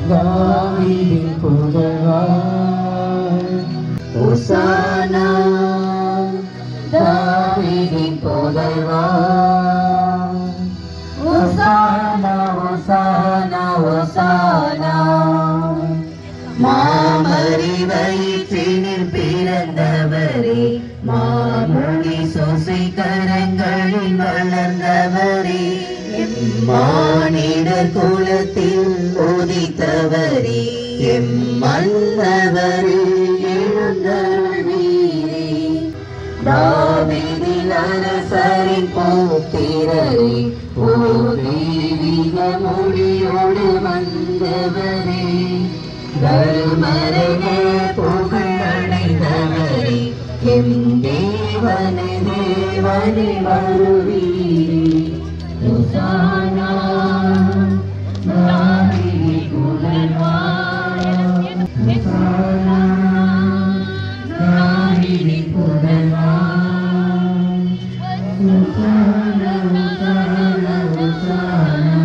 தாவீதின் புதல்வா உசானா தாவீதின் புதல்வா உசானா உசானா உசானா மாமரி வயிற்றினில் பிறந்தவரே மாமுனி சொசை கரங்களில் வளர்ந்தவரே எம் மானிட குலத்தில் உதித்தவரே எம் மன்னவரே எழுந்தருளீரே தாவீதின் அரசரின் புத்திரரே ஓ தெய்வீக மொழியோடு வந்தவரே தருமரக புகழடைந்தவரே எம் தேவனே தேவனே வருவீரே உசானா தாவீதி புகழ்வா உசானா தாவீதி புகழ்வா உசானா உசானா உசானா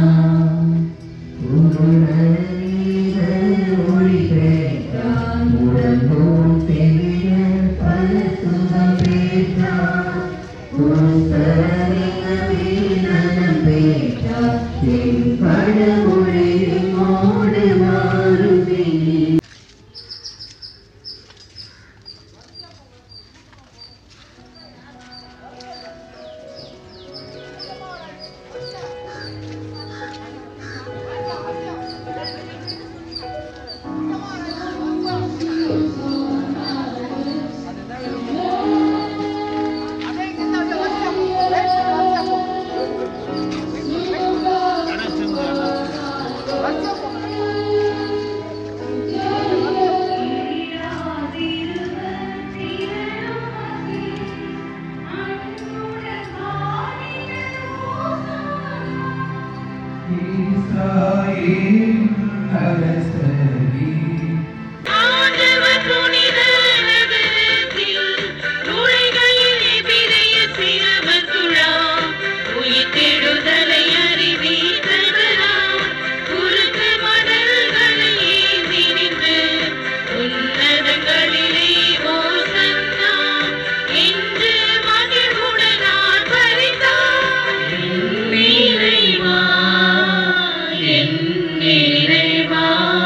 ஆண்டவர் புனித நகரத்தில் நுழைகையில் எபிரெய சிறுவர் குழாம் உயிர்த்தெழுதலை அறிவித்தவராம் குறுக்கு மடல்களை ஏந்தி நின்று உன்னதங்களிலே ஓசன்னா என்று மகிழ்வுடன் ஆர்ப்பரித்தார் நிறைவா என் நிறைவா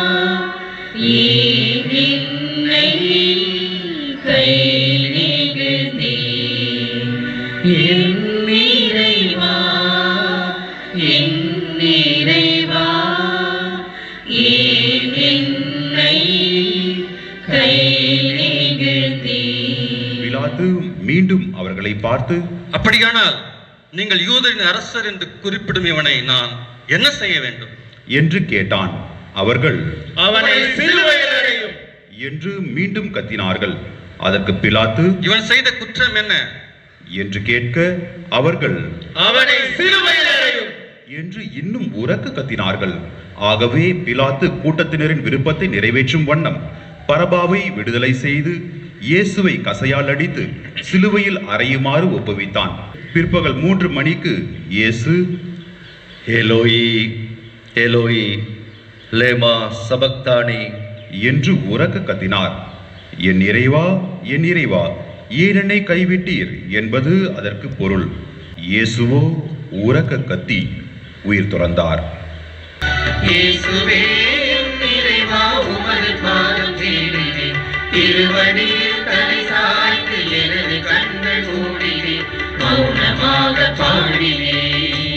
என்னை கை நிகழ்ந்தே என் நிறைவா என் நிறைவா ஏன் என்னை கை நிகழ்ந்தே பிலாத்து மீண்டும் அவர்களை பார்த்து அப்படியானால் நீங்கள் யூதரின் அரசர் என்று குறிப்பிடும் இவனை நான் என்ன செய்ய வேண்டும் என்று கேட்டான் அவர்கள் அவனை சிலுவையில் அறையும் என்று மீண்டும் கத்தினார்கள் அதற்கு பிலாத்து இவன் செய்த குற்றம் என்ன என்று கேட்க அவர்கள் அவனை சிலுவையில் அறையும் என்று இன்னும் உரக்க கத்தினார்கள் ஆகவே பிலாத்து கூட்டத்தினரின் விருப்பத்தை நிறைவேற்றும் வண்ணம் பரபாவை விடுதலை செய்து இயேசுவை கசையால் அடித்து சிலுவையில் அறையுமாறு ஒப்புவித்தான் பிற்பகல் மூன்று மணிக்கு இயேசு எலோயி எலோயி லேமா சபக்தானி என்று உரக்க கத்தினார் என் இறைவா என் இறைவா ஏன் என்னை கைவிட்டீர் என்பது அதற்கு பொருள் இயேசுவோ உரக்க கத்தி உயிர் துறந்தார் இயேசுவே என் இறைவா உமது பாதம் தேடினேன் திருவடியில் தலை சாய்த்து எனது கண்கள் மூடினேன் மௌனமாக பாடினேன்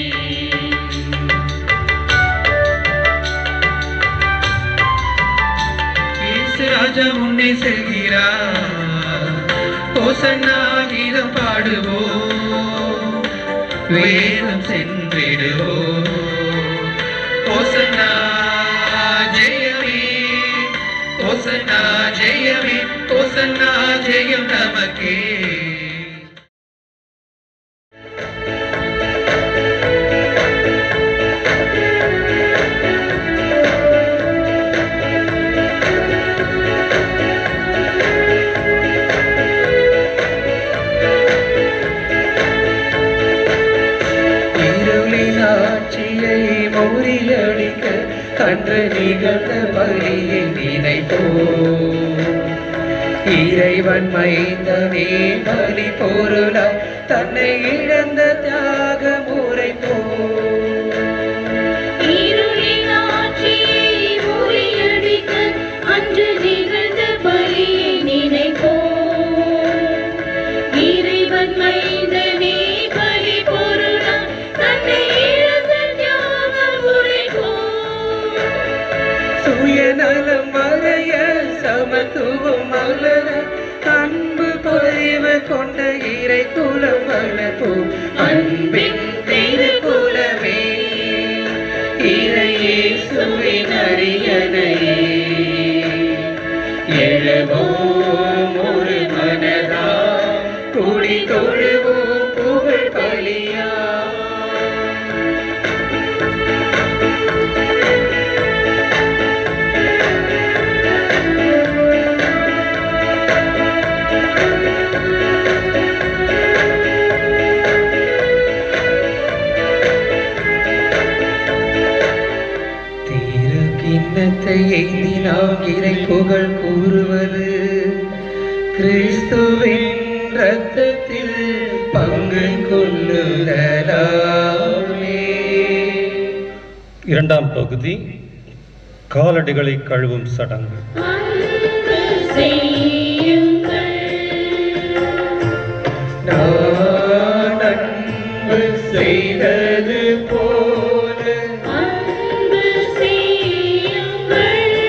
இயேசு ராஜா முன்னே செல்கிறார் ஓசன்னா கீதம் பாடுவோம் வேதம் சென்றிடுவோம் ஓசன்னா ஜெயமே ஓசன்னா ஜெயமே ஓசன்னா ஜெயம் நமக்கே இருளினாட்சியில் இழந்த பலியை நினைப்போ இறைவன் மைந்தனே பலி பொருளாய் தன்னை இழந்த தியாக முறை போ இருளின் ஆட்சியை முறியடிக்க அன்று நிகழ்ந்த பலியை நினைப்போம். இறைவன் மைந்தனே பலி பொருளாய் தன்னை இழந்த தியாகம் உரைப்போம். சுயநலம் மறைய சமத்துவம் மலர அன்பு பொறிவு கொண்ட இறை குலம் வளர்ப்போ அன்பின் திருக்குலமே இறையே சுவின் அரியணையே எழுவோம் ஒரு மனதா குடி தொழுவோம் புகழ் பலியா தீரு கிண்ணத்தை எய்தினாம் இறை புகழ் கூறுவது கிறிஸ்துவின் ரத்தத்தில் பங்கு கொள்ளுதலாமே இரண்டாம் பகுதி காலடிகளை கழுவும் சடங்கு அன்பு செய்யுங்கள். நான் அன்பு செய்தது போல அன்பு செய்யுங்கள்.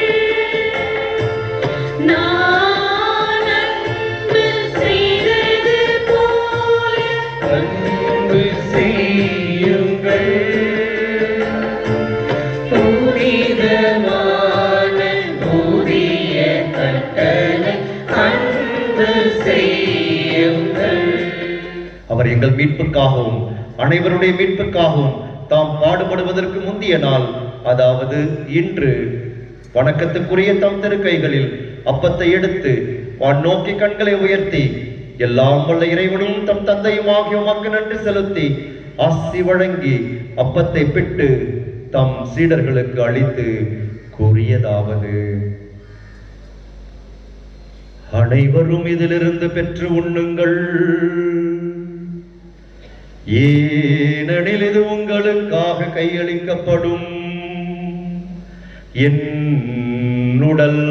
நான் அன்பு செய்தது போல அன்பு செய்யுங்கள் புனிதமான புதிய கட்டளை அன்பு செய்யுங்கள் அவர் எங்கள் மீட்புக்காகவும் அனைவருடைய மீட்புக்காகவும் தாம் பாடுபடுவதற்கு முந்திய நாள் அதாவது இன்று வணக்கத்துக்குரிய தம் திருக்கைகளில் அப்பத்தை எடுத்து வான் நோக்கி கண்களை உயர்த்தி எல்லாம் வல்ல இறைவனும் தம் தந்தையும் ஆகிய உமக்கு நன்றி செலுத்தி ஆசி வழங்கி அப்பத்தை பிட்டு தம் சீடர்களுக்கு அளித்து கூறியதாவது அனைவரும் இதிலிருந்து பெற்று உண்ணுங்கள் ஏனெனில் இது உங்களுக்காக கையளிக்கப்படும் என் உடல்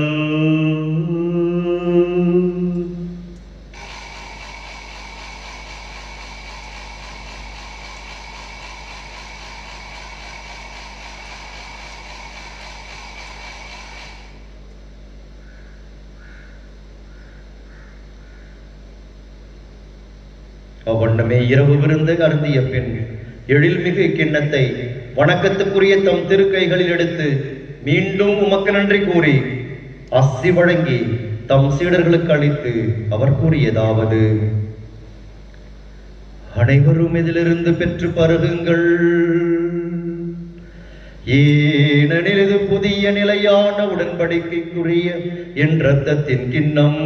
அவ்வண்ணமே இரவு விருந்து அருந்திய பின் எழில்மிகு கிண்ணத்தை வணக்கத்துக்குரிய தம் திருக்கைகளில் எடுத்து மீண்டும் உமக்கு நன்றி கூறி அசி வழங்கி தம் சீடர்களுக்கு அளித்து அவர் கூறியதாவது அனைவரும் இதிலிருந்து பெற்று பருகுங்கள் ஏனெனில் இது புதிய நிலையான உடன்படிக்கைக்குரிய என் ரத்தத்தின் கிண்ணம்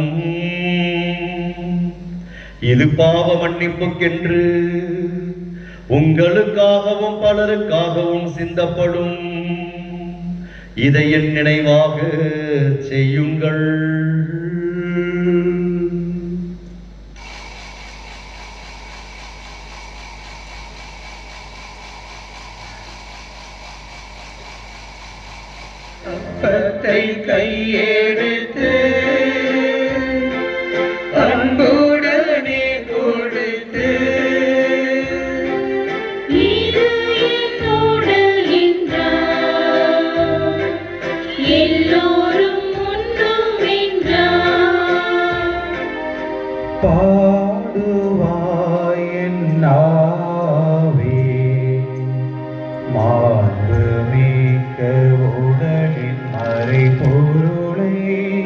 இது பாவ மன்னிப்புக்கென்று உங்களுக்காகவும் பலருக்காகவும் சிந்தப்படும் இதை என் நினைவாக செய்யுங்கள் அப்பத்தை கையெடுத்து அன்புடனே கொடுத்து இது என் உடல் என்றார். எல்லோரும் உண்ணும் என்றார். பாடுவாயின் நாவே மாண்பு மிக்க உடலின் மறை பொருளை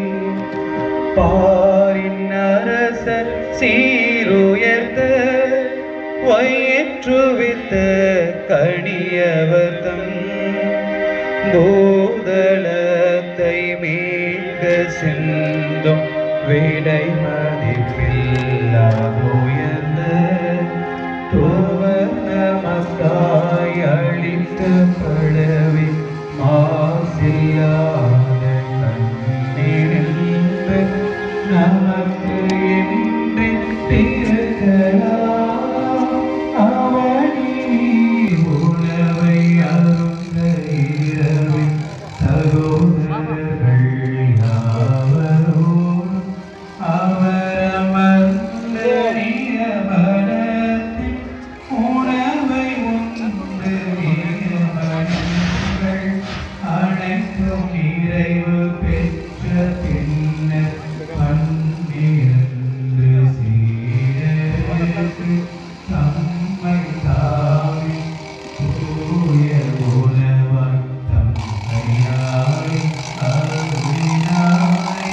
பாரின் அரசர் சீருயர்த்த வயிற்றுவித்த கணியவர்தம் பூதளத்தை மீட்க சிந்தும் விடை மதிப்பில்லாதுயர்ந்த துவ நமக்காய் அளிக்கப்படவே மாசில்லா நமக்கு என்று பிறக்கலாம் அவனி உணவை அருந்த இரவில் சகோதரர்கள் யாவரோடும் அவரமர்ந்த நியமனத்தில் உணவை உண்டு நியமனங்கள் அனைத்தும் நிறைவு பெற்ற பின்னர் பன்னிரண்டு சீடருக்கு தம்மை தாவி தூய உணவாய் தம்மையாய் அருளினாரே.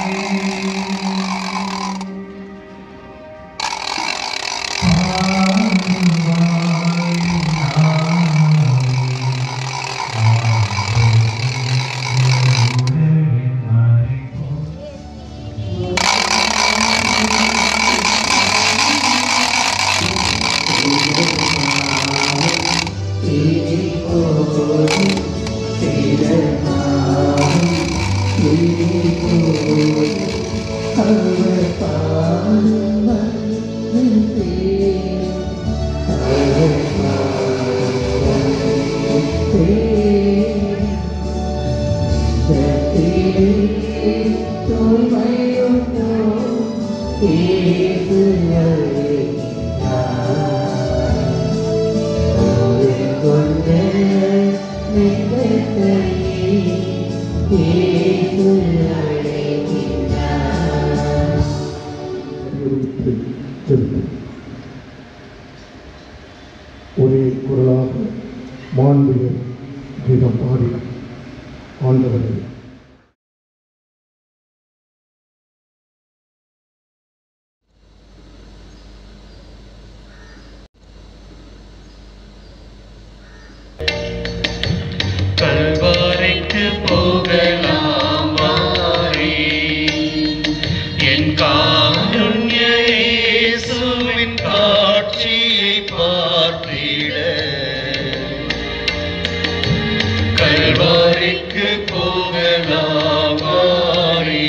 ஒரே குரலாக மாண்புகள் கீதம் பாடி ஆண்டவரை கல்வாரிக்கு போகலாம் வாரே என் காருண்ய இயேசுவின் காட்சியை பார்த்திட கல்வாரிக்கு போகலாம் வாரே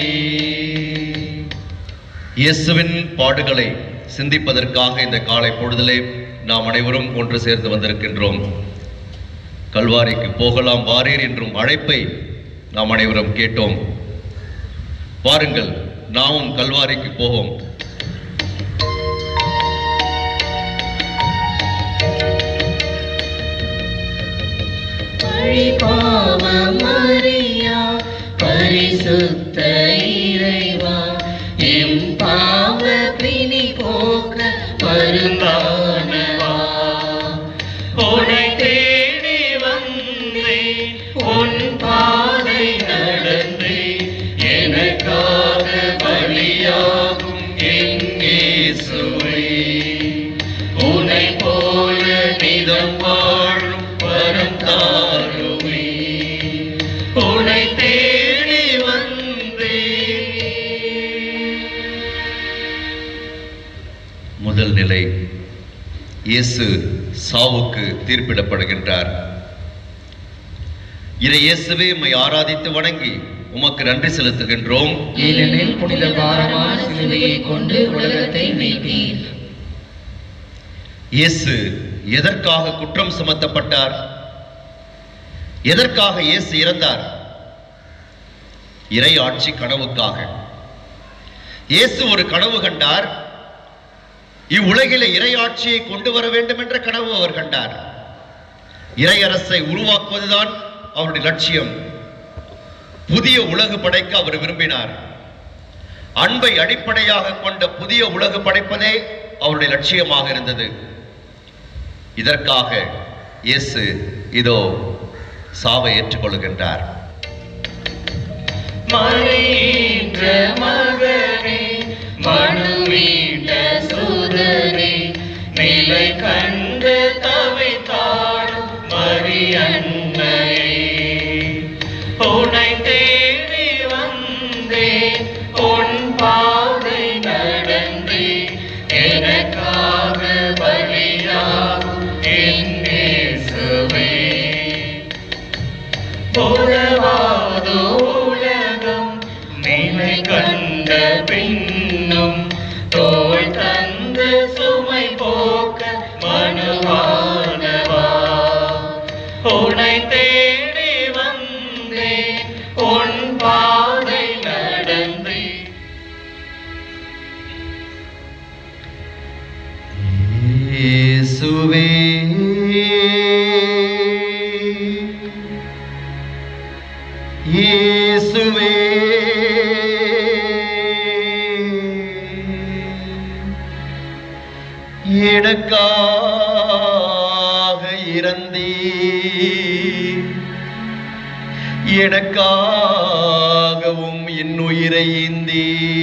இயேசுவின் பாடுகளை சிந்திப்பதற்காக இந்த காலை பொழுதிலே நாம் அனைவரும் ஒன்று சேர்ந்து வந்திருக்கின்றோம் கல்வாரிக்கு போகலாம் வாரீர் என்றும் அழைப்பை நாம் அனைவரும் கேட்டோம் வாருங்கள் நாமும் கல்வாரிக்கு போவோம் பரிபாவமறியா பரிசுத்த இறைவா எம் பாவ பிணி போக்க வருந்தானவா உன்னை தேடி வந்தேன் உன் பாதை நடந்தேன் எனக்காக பலியாகும் என் இயேசுவே உன்னை போல நிதம் வாழும் வரம் தாருமே உன்னை தேடி வந்தேன் முதல் நிலை இயேசு சாவுக்கு தீர்ப்பிடப்படுகின்றார் இறை இயேசுவே உம்மை ஆராதித்து வணங்கி உமக்கு நன்றி செலுத்துகின்றோம் ஏனெனில் புனித பாரமான சிலுவையை கொண்டு உலகத்தை மீட்டீர் இயேசு எதற்காக குற்றம் சுமத்தப்பட்டார் எதற்காக இயேசு இறந்தார் இறை ஆட்சி கனவுக்காக இயேசு ஒரு கனவு கண்டார் இவ்வுலகிலே இறை ஆட்சியை கொண்டு வர வேண்டும் என்ற கனவு அவர் கண்டார் இறை அரசை உருவாக்குவதுதான் அவருடைய லட்சியம் புதிய உலகு படைக்க அவர் விரும்பினார் அன்பை அடிப்படையாக கொண்ட புதிய உலகு படைப்பதே அவருடைய லட்சியமாக இருந்தது இதற்காக இயேசு இதோ சாவை ஏற்றுக்கொள்கின்றார் மறையீன்ற மகனே மனுமீண்ட சூதனே நிலை கண்டு தவித்தாடும் மரியன்னையே உன்னை தேடி வந்தேன் உன் பாதை நடந்தேன் எனக்காக பலியாகும் என் இயேசுவே உறவாதோ உலகம் இயேசுவே எனக்காக இறந்தீ எனக்காகவும் என் உயிரை ஏந்தி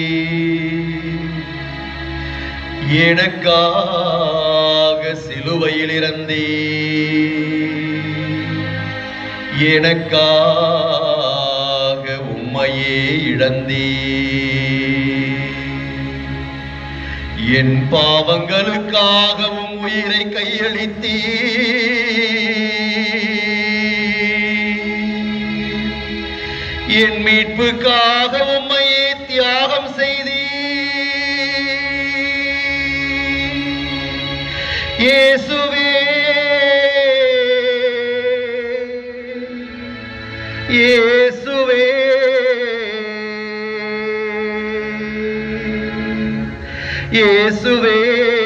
எனக்காக சிலுவையில் இறந்தீ எனக்காக உம்மையே இழந்தீ என் பாவங்களுக்காகவும் உயிரை கையளித்தீ என் மீட்புக்காக உம்மையே தியாகம் செய்தீ இயேசுவே இயேசுவே இயேசுவே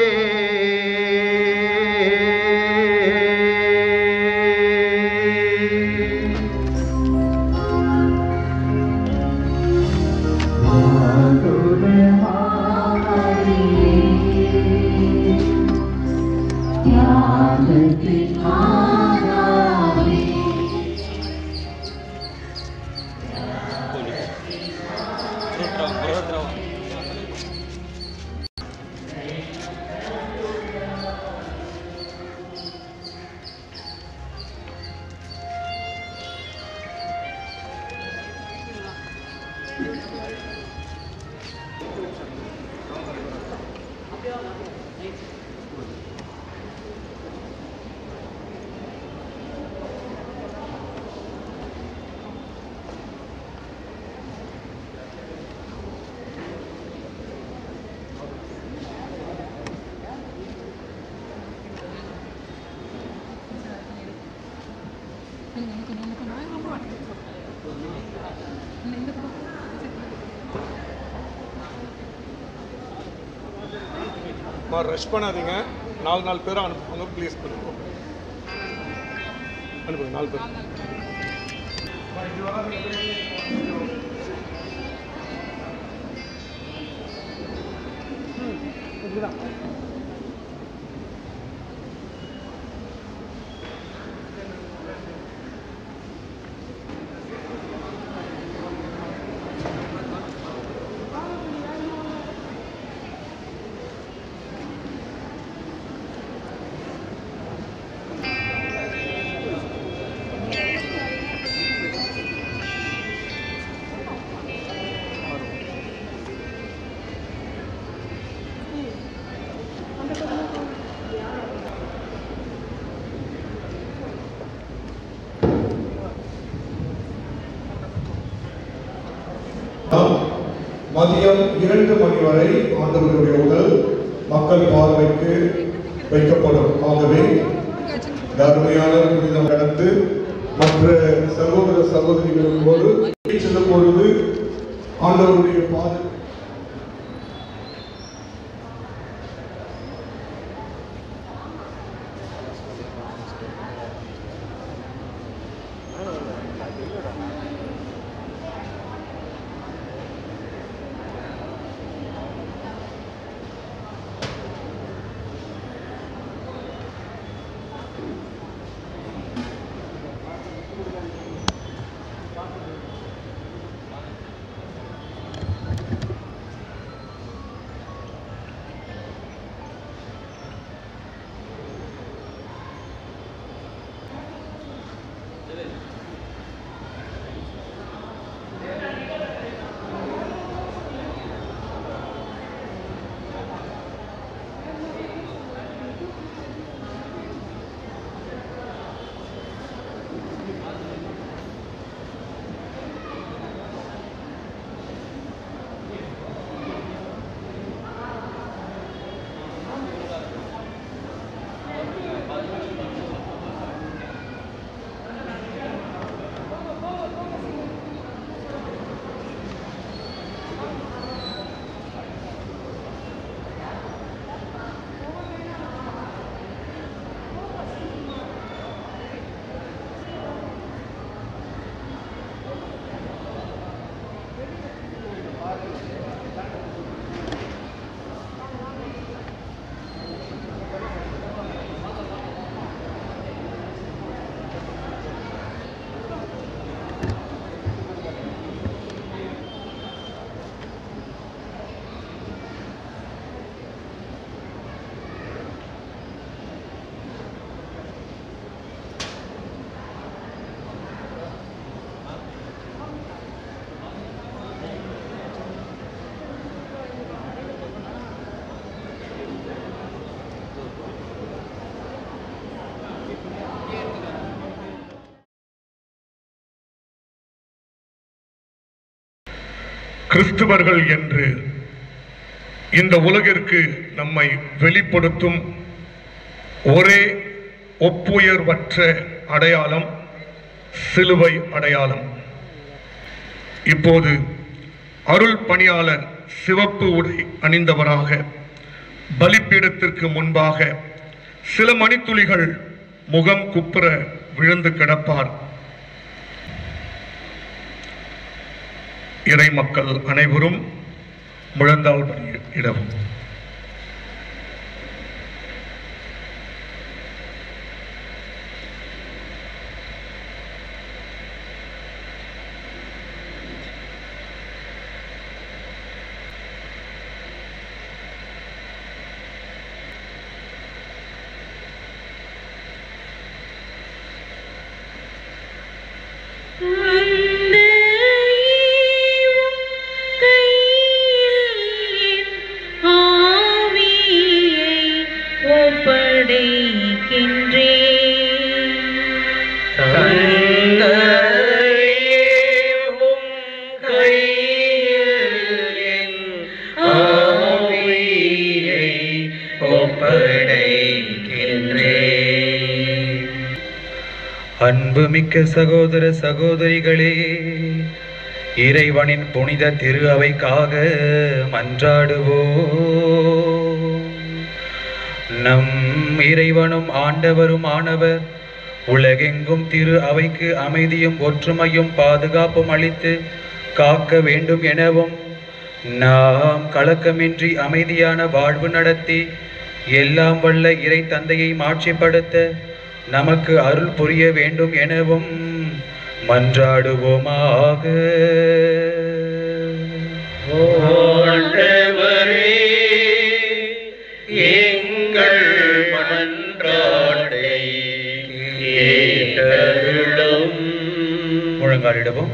ரஷ் பண்ணாதீங்க நாலு நாலு பேரும் அனுப்புங்க ப்ளீஸ் பண்ணுங்க அனுப்புங்க நாலு பேர் மதியம் இரண்டு மணி வரை ஆண்டவருடைய உடல் மக்கள் பார்வைக்கு வைக்கப்படும் ஆகவே இந்த அருமையான புனிதம் நடந்து மற்ற சகோதர சகோதரிகளோடு செல்லும் பொழுது ஆண்டவருடைய பாதை கிறிஸ்துவர்கள் என்று இந்த உலகிற்கு நம்மை வெளிப்படுத்தும் ஒரே ஒப்புயர்வற்ற அடையாளம் சிலுவை அடையாளம் இப்போது அருள் பணியாளர் சிவப்பு உடை அணிந்தவராக பலிப்பீடத்திற்கு முன்பாக சில மணித்துளிகள் முகம் குப்புற விழுந்து கிடப்பார் இறை மக்கள் அனைவரும் முழந்தாள் இடவும் அன்புமிக்க சகோதர சகோதரிகளே இறைவனின் புனித திரு அவைக்காக மன்றாடுவோ நம் இறைவனும் ஆண்டவரும் ஆனவர் உலகெங்கும் திரு அவைக்கு அமைதியும் ஒற்றுமையும் பாதுகாப்பும் அளித்து காக்க வேண்டும் எனவும் நாம் கலக்கமின்றி அமைதியான வாழ்வு நடத்தி எல்லாம் வல்ல இறை தந்தையை மாட்சிப்படுத்த நமக்கு அருள் புரிய வேண்டும் எனவும் மன்றாடுவோமாக ஆண்டவரே எங்கள் மன்றாட்டை கேட்டருளும் முழங்காலிடவும்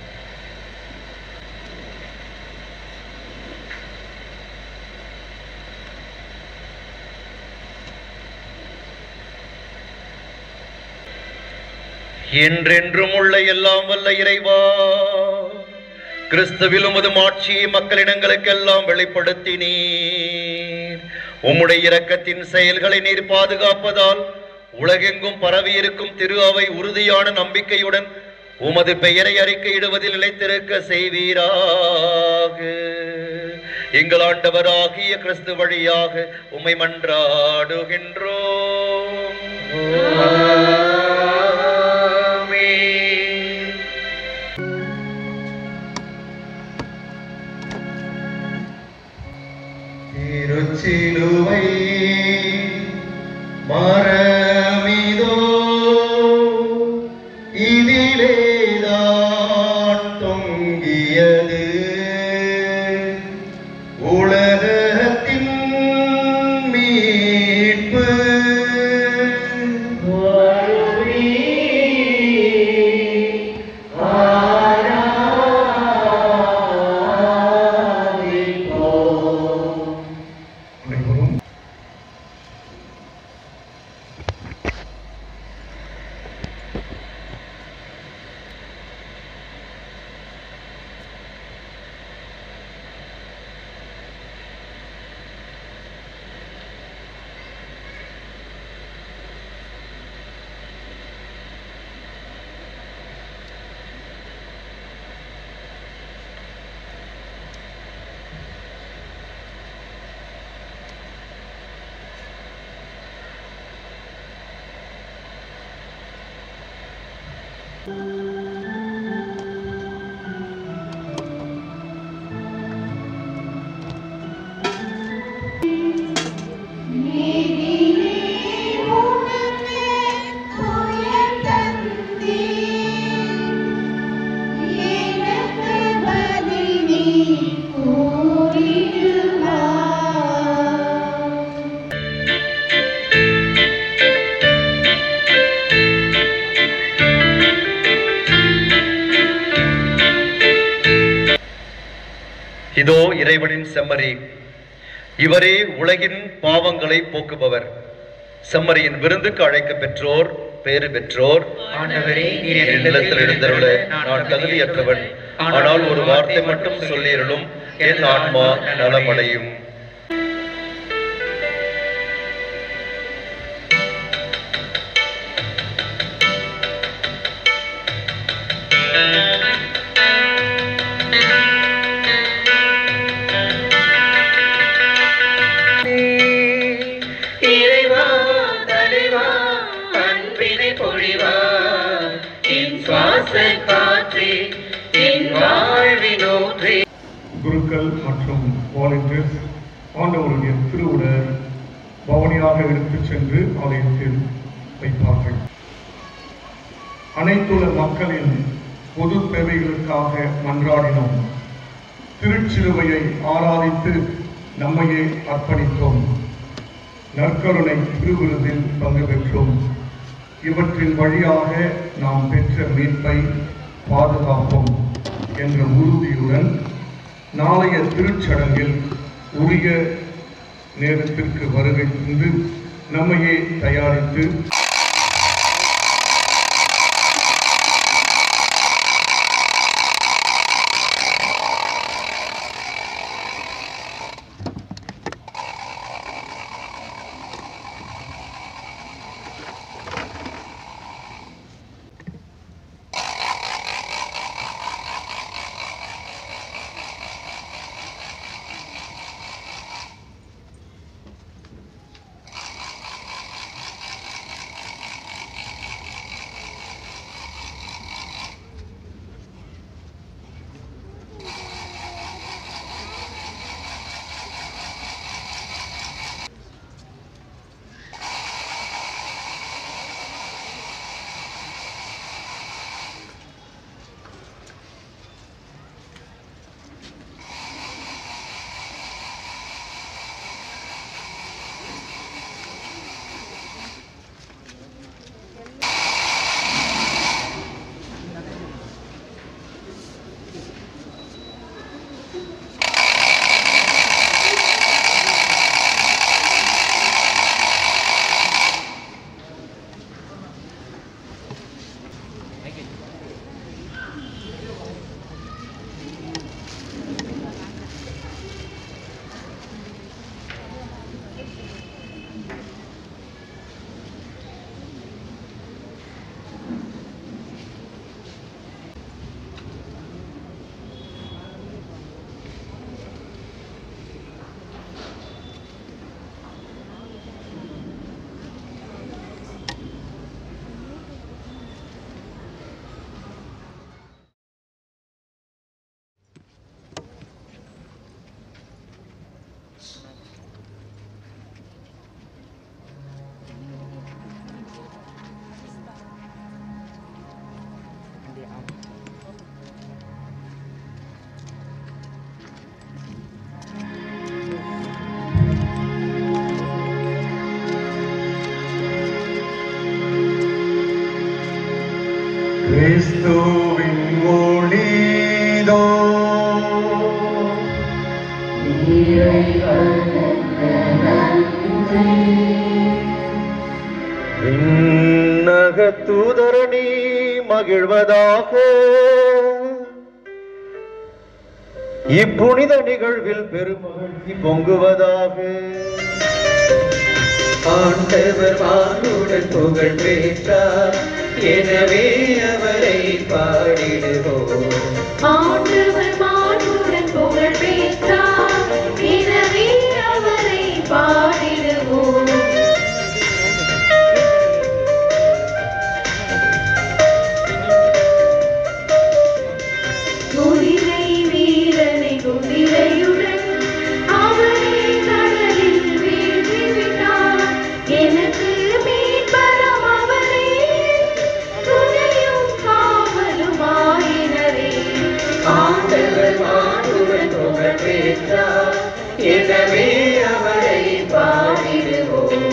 என்றென்றும் உள்ள எல்லாம் வல்ல இறைவா கிறிஸ்துவில் உமது மாட்சியை மக்களிடங்களுக்கெல்லாம் வெளிப்படுத்தினீர் உம்முடைய இரக்கத்தின் செயல்களை நீர் பாதுகாப்பதால் உலகெங்கும் பரவியிருக்கும் திரு அவை உறுதியான நம்பிக்கையுடன் உமது பெயரை அறிக்கையிடுவதில் நிலைத்திருக்க செய்வீராக எங்கள் ஆண்டவராகிய கிறிஸ்து வழியாக உம்மை மன்றாடுகின்றோம் திருச்சிலுவை மரமிதோ இதிலேதான் தொங்கியது உலகத்தின் மீட்பு இதோ இறைவனின் செம்மறி இவரே உலகின் பாவங்களை போக்குபவர் செம்மறியின் விருந்துக்கு அழைக்க பெற்றோர் பேறு பெற்றோர் ஆண்டவரே, நீர் என் என் இல்லத்தில் இல்லத்தில் எழுந்தருள நான் நான் தகுதியற்றவன் ஆனால் ஒரு வார்த்தை மட்டும் சொல்லிரலும் என் ஆன்மா நலமடையும் இறைவா தலைவா அன்பினை பொழிவா என் சுவாச காற்றே என் வாழ்வினோற்றே குருக்கள் மற்றும் வாலண்டியர்ஸ் ஆண்டவருடைய திருவுடல் பவனியாக எடுத்துச் சென்று ஆலயத்தில் வைப்பார்கள் அனைத்துல மக்களின் பொது தேவைகளுக்காக மன்றாடினோம் திருச்சிலுவையை ஆராதித்து நம்மையே அர்ப்பணித்தோம் நற்கருணை திருவிருதில் பங்கு பெற்றோம் இவற்றின் வழியாக நாம் பெற்ற மீட்பை பாதுகாப்போம் என்ற உறுதியுடன் நாளைய திருச்சடங்கில் உரிய நேரத்திற்கு வருகை தந்து நம்மையே தயாரித்து கிறிஸ்துவின் ஒளிதோ விண்ணக தூதரணி மகிழ்வதாக இப்புனித நிகழ்வில் பெருமகிழ்ச்சி பொங்குவதாக ஆண்டவர் வானுடன் புகழ் பெற்றார் எனவே அவரை பாடிடுவோம் ஆண்டவர் மானுடன் புகழ் பெற்றார் எனவே அவரை பாடிடுவோம் குதிரை வீரனை குதிரையுடன் அவரே கடலில் வீழ்த்திவிட்டார் எனக்கு மீட்பரம் அவரே துணையும் காவலுமாயினரே ஆண்டவர் வானுடன் புகழ் பெற்றார் எனவே அவரை பாடிடுவோம்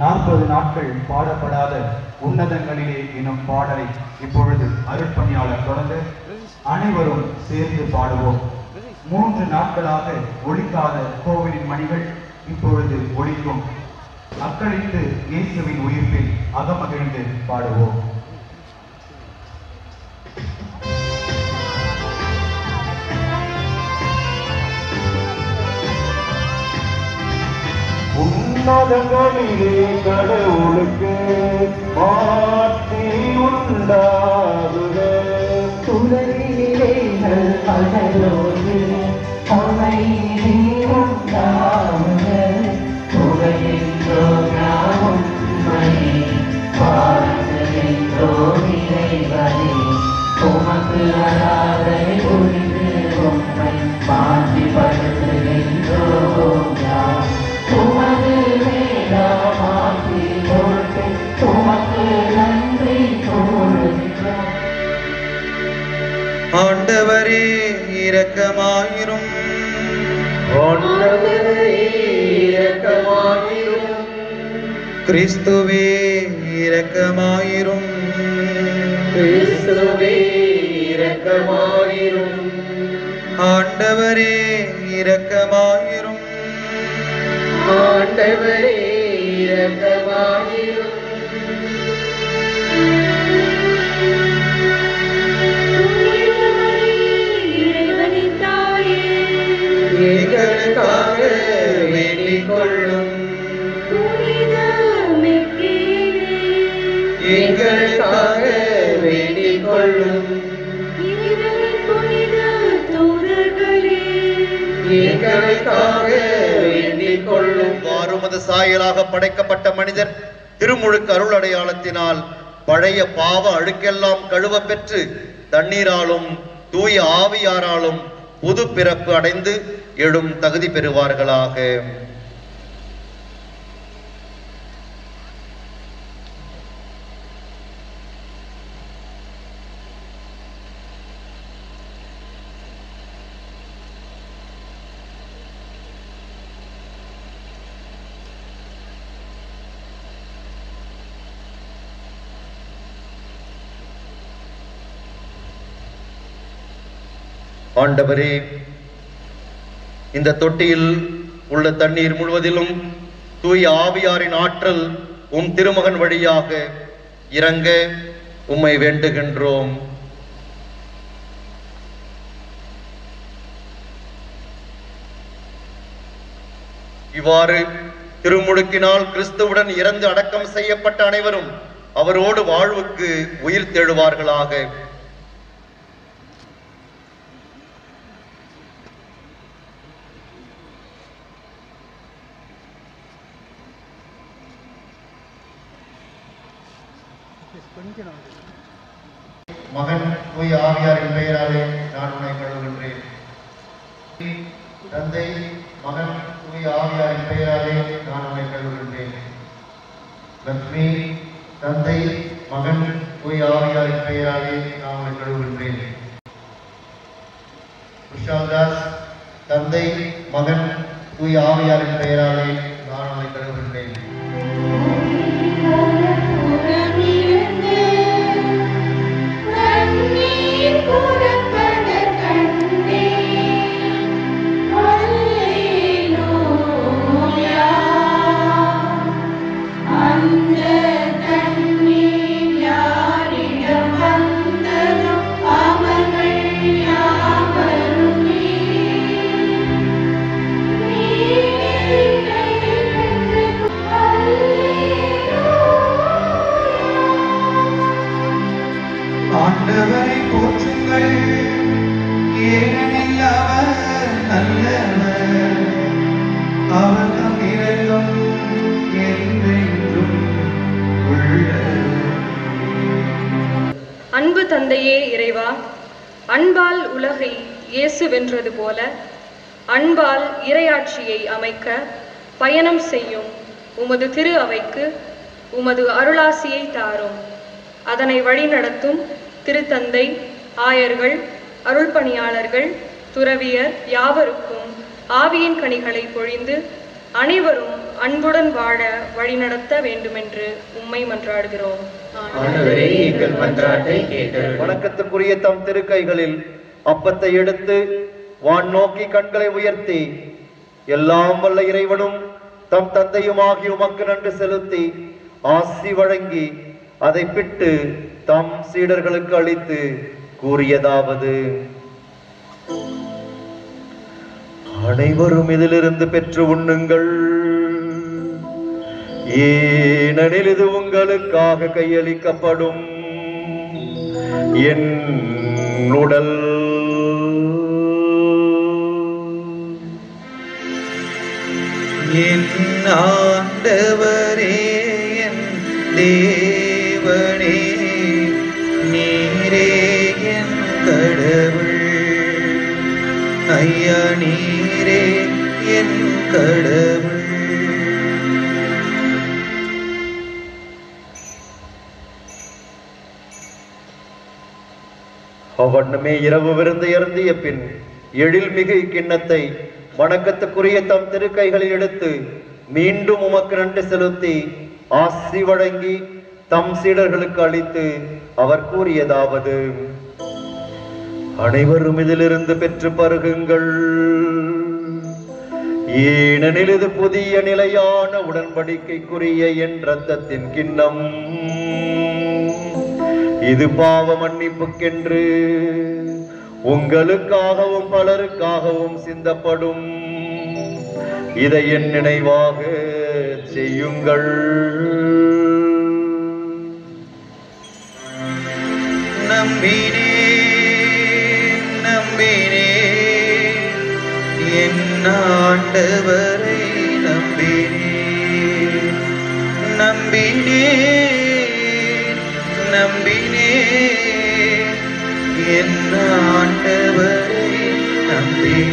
நாற்பது நாட்கள் பாடப்படாத உன்னதங்களிலே எனும் பாடலை இப்பொழுது அருட்பணியாளர் தொடர்ந்து அனைவரும் சேர்ந்து பாடுவோம் மூன்று நாட்களாக ஒழிக்காத கோவிலின் மணிகள் இப்பொழுது ஒழிக்கும் அக்களித்து இயேசுவின் உயிர்ப்பில் அகமகிழ்ந்து பாடுவோம் உன்னதங்களிலே கடவுளுக்கு மாற்றி உண்டாகுக உலகிலேகள் பகலோடு அமைதி உண்டாகுக புகழென்றோம் நாம் உம்மை வாழ்த்துகின்றோம் இறைவனே உமக்கு அராதனை புரிந்து உம்மை மாற்றி படுத்துகின்றோம் யாம் உமது வேதாமாற்றி பொருட்டு உமக்கு நன்றி கூறுகின்றோம் ஆண்டவரே இரக்கமாயிரும் கிறிஸ்துவே இரக்கமாயிரும் கிறிஸ்துவே இரக்கமாயிரும் ஆண்டவரே இரக்கமாயிரும் ஆண்டவரே இரக்கமாயிரும் இறைவனின் தாயே எங்களுக்காக வேண்டிக் கொள்ளும் புனித மெக்கேலே எங்களுக்காக வேண்டிக் கொள்ளும் இறைவனின் புனித தூதர்களே எங்களுக்காக வேண்டிக் கொள்ளும் வாருமது சாயலாக படைக்கப்பட்ட மனிதர் திருமுழுக்கு அருள் அடையாளத்தினால் பழைய பாவ அழுக்கெல்லாம் கழுவ பெற்று தண்ணீராலும் தூய ஆவியாராலும் புது பிறப்பு அடைந்து எழும் தகுதி பெறுவார்களாக ஆண்டவரே இந்த தொட்டியில் உள்ள தண்ணீர் முழுவதிலும் தூய ஆவியாரின் ஆற்றல் உம் திருமகன் வழியாக இறங்க உம்மை வேண்டுகின்றோம் இவ்வாறு திருமுழுக்கினால் கிறிஸ்துவுடன் இறந்து அடக்கம் செய்யப்பட்ட அனைவரும் அவரோடு வாழ்வுக்கு உயிர் தெழுவார்களாக மகன் தூய் ஆவியாரின் பெயராலே நான் உன்னை கழுவுகின்றேன் தந்தை மகன் தூய் ஆவியாரின் பெயராலே நான் உன்னை கழுவுகின்றேன் லக்ஷ்மி தந்தை மகன் தூய் ஆவியாரின் பெயராலே நான் உன்னை கழுவுகின்றேன் விஷால்தாஸ் தந்தை மகன் தூய் ஆவியாரின் பெயராலே நான் உன்னை கழுவுகின்றேன் கண்ணீர் புறப்பட கண்டே அல்லேலூயா அந்த கண்ணீர் யாரிடம் வந்ததோ அவர்கள் யாவருமே ஆண்டவரை போற்றுங்கள் ஏனெனில் அவர் நல்லவர் அவர் தம் இரக்கம் என்றென்றும் உள்ளது அன்பு தந்தையே இறைவா அன்பால் உலகை இயேசு வென்றது போல அன்பால் இறையாட்சியை அமைக்க பயணம் செய்யும் உமது திரு அவைக்கு உமது அருளாசியை தாரும் அதனை வழிநடத்தும் திருத்தந்தை ஆயர்கள் அருள்பணியாளர்கள் துறவியர் யாவருக்கும் ஆவியின் கனிகளை பொழிந்து அனைவரும் அன்புடன் வாழ வழிநடத்த வேண்டுமென்று உம்மை மன்றாடுகிறோம் ஆண்டவரே எங்கள் மன்றாட்டை கேட்டருளும் வணக்கத்துக்குரிய தம் திருக்கைகளில் அப்பத்தை எடுத்து வான் நோக்கி கண்களை உயர்த்தி எல்லாம் வல்ல இறைவனும் தம் தந்தையுமாகி உமக்கு நன்றி செலுத்தி ஆசி வழங்கி அதை பிட்டு தம் சீடர்களுக்கு அளித்து கூறியதாவது அனைவரும் இதிலிருந்து பெற்று உண்ணுங்கள் ஏனெனில் இது உங்களுக்காக கையளிக்கப்படும் என் உடல் என் ஆண்டவரே என் தேவனே நீரே என் கடவுள் ஐயா நீரே என் கடவுள் அவ்வண்ணமே இரவு விருந்து அருந்திய பின் எழில்மிகு கிண்ணத்தை வணக்கத்துக்குரிய தம் திருக்கைகளில் எடுத்து மீண்டும் உமக்கு நன்றி செலுத்தி ஆசி வழங்கி தம் சீடர்களுக்கு அளித்து அவர் கூறியதாவது அனைவரும் இதிலிருந்து பெற்று பருகுங்கள் ஏனெனில் இது புதிய நிலையான உடன்படிக்கைக்குரிய என் ரத்தத்தின் கிண்ணம் இது பாவ மன்னிப்புக்கென்று உங்களுக்காகவும் பலருக்காகவும் சிந்தப்படும் இதை என் நினைவாக செய்யுங்கள் நம்பினே நம்பினே என் ஆண்டவரை நம்பினே நம்பினே நம்பினே என் ஆண்டவரை நம்பினே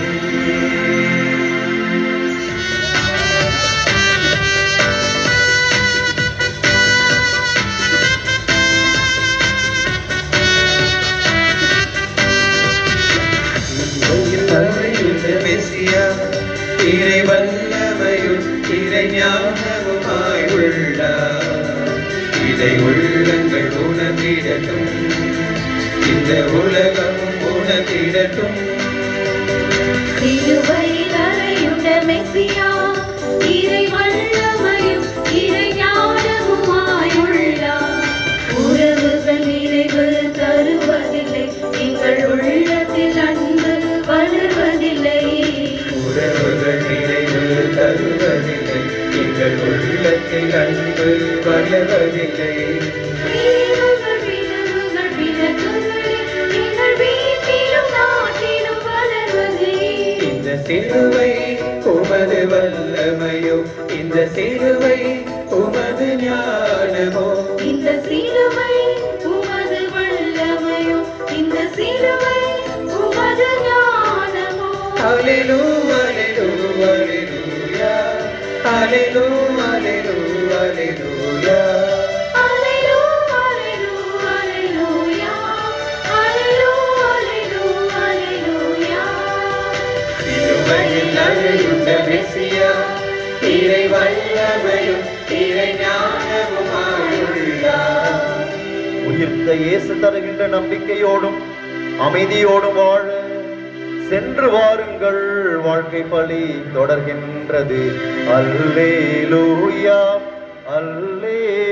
மெசியா இறை வல்லமையும் இறை ஞானமுமாய் உள்ளார் இதை உள்ளங்கள் உணர்ந்திடட்டும் இந்த உலகமும் உணர்ந்திடட்டும் சிலுவையில் அறையுண்ட மெசியா, இறை வல்லமையும் இறை ஞானமுமாயுள்ளார். உறவுகள் நிறைவு தருவதில்லை எங்கள் உள்ளத்தில் அன்பு வளர்வதில்லை உறவுகள் நிறைவு தருவதில்லை எங்கள் உள்ளத்தில் அன்பு வளர்வதில்லை வீரர்கள் வினவுகள் விளக்குகளே, எங்கள் வீட்டிலும் நாட்டிலும் வளர்வதில்லை இந்த சிலுவை உமது வல்லமையோ இந்த சிலுவை உமது ஞானமோ இந்த சிலுவை உமது வல்லமையோ இந்த சிலுவை உமது ஞானமோ அலெலு அலெலு அலெலுயா அலெலு அலெலு அலெலுயா அல்லேலூ, அல்லேலூ, அல்லேலூயா. அல்லேலூ, அல்லேலூ, அல்லேலூயா. சிலுவையில் அழையுண்ட மெசியா இறை வல்லமையும் இறை ஞானமுமாயுள்ளார் உயிர்த்த இயேசு தருகின்ற நம்பிக்கையோடும் அமைதியோடும் வாழ சென்று வாருங்கள் வாழ்க்கை பலி தொடர்கின்றது அல்லேலூயா அல்லே